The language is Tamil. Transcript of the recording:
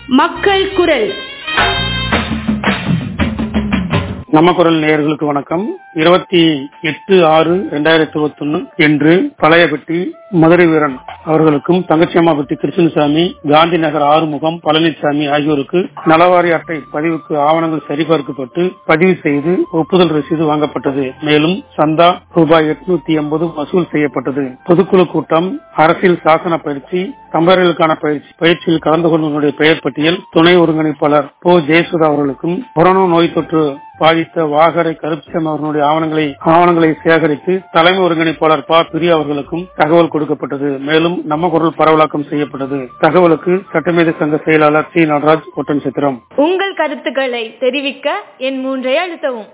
மக்கள் குரல் நம்ம குரல் நேயர்களுக்கு வணக்கம் இருபத்தி எட்டு ஆறு இரண்டாயிரத்தி இருபத்தி ஒன்னு என்று பழையபட்டி மதுரை வீரன் அவர்களுக்கும் தங்கச்சியம்மாபட்டி கிருஷ்ணசாமி காந்தி நகர் ஆறுமுகம் பழனிசாமி ஆகியோருக்கு நலவாரி அட்டை பதிவுக்கு ஆவணங்கள் சரிபார்க்கப்பட்டு பதிவு செய்து ஒப்புதல் ரசீது வாங்கப்பட்டது மேலும் சந்தா ரூபாய் எட்நூத்தி எண்பது வசூல் செய்யப்பட்டது பொதுக்குழு கூட்டம் அரசியல் சாசன பயிற்சி தம்பர்களுக்கான பயிற்சி பயிற்சியில் கலந்து கொண்டவர்களுடைய பெயர் பட்டியல் துணை ஒருங்கிணைப்பாளர் போ ஜெயசுதா அவர்களுக்கும் கொரோனா நோய் தொற்று பாதித்த வாகரை கருப்சம் அவர்களுடைய ஆவணங்களை ஆவணங்களை சேகரித்து தலைமை ஒருங்கிணைப்பாளர் ப பிரியா அவர்களுக்கும் தகவல் கொடுக்கப்பட்டது மேலும் நம்ம குரல் பரவலாக்கம் செய்யப்பட்டது தகவலுக்கு சட்டமேத சங்க செயலாளர் சி நடராஜ் ஒட்டன் சித்திரம் உங்கள் கருத்துக்களை தெரிவிக்க என் மூன்றை அழுத்தவும்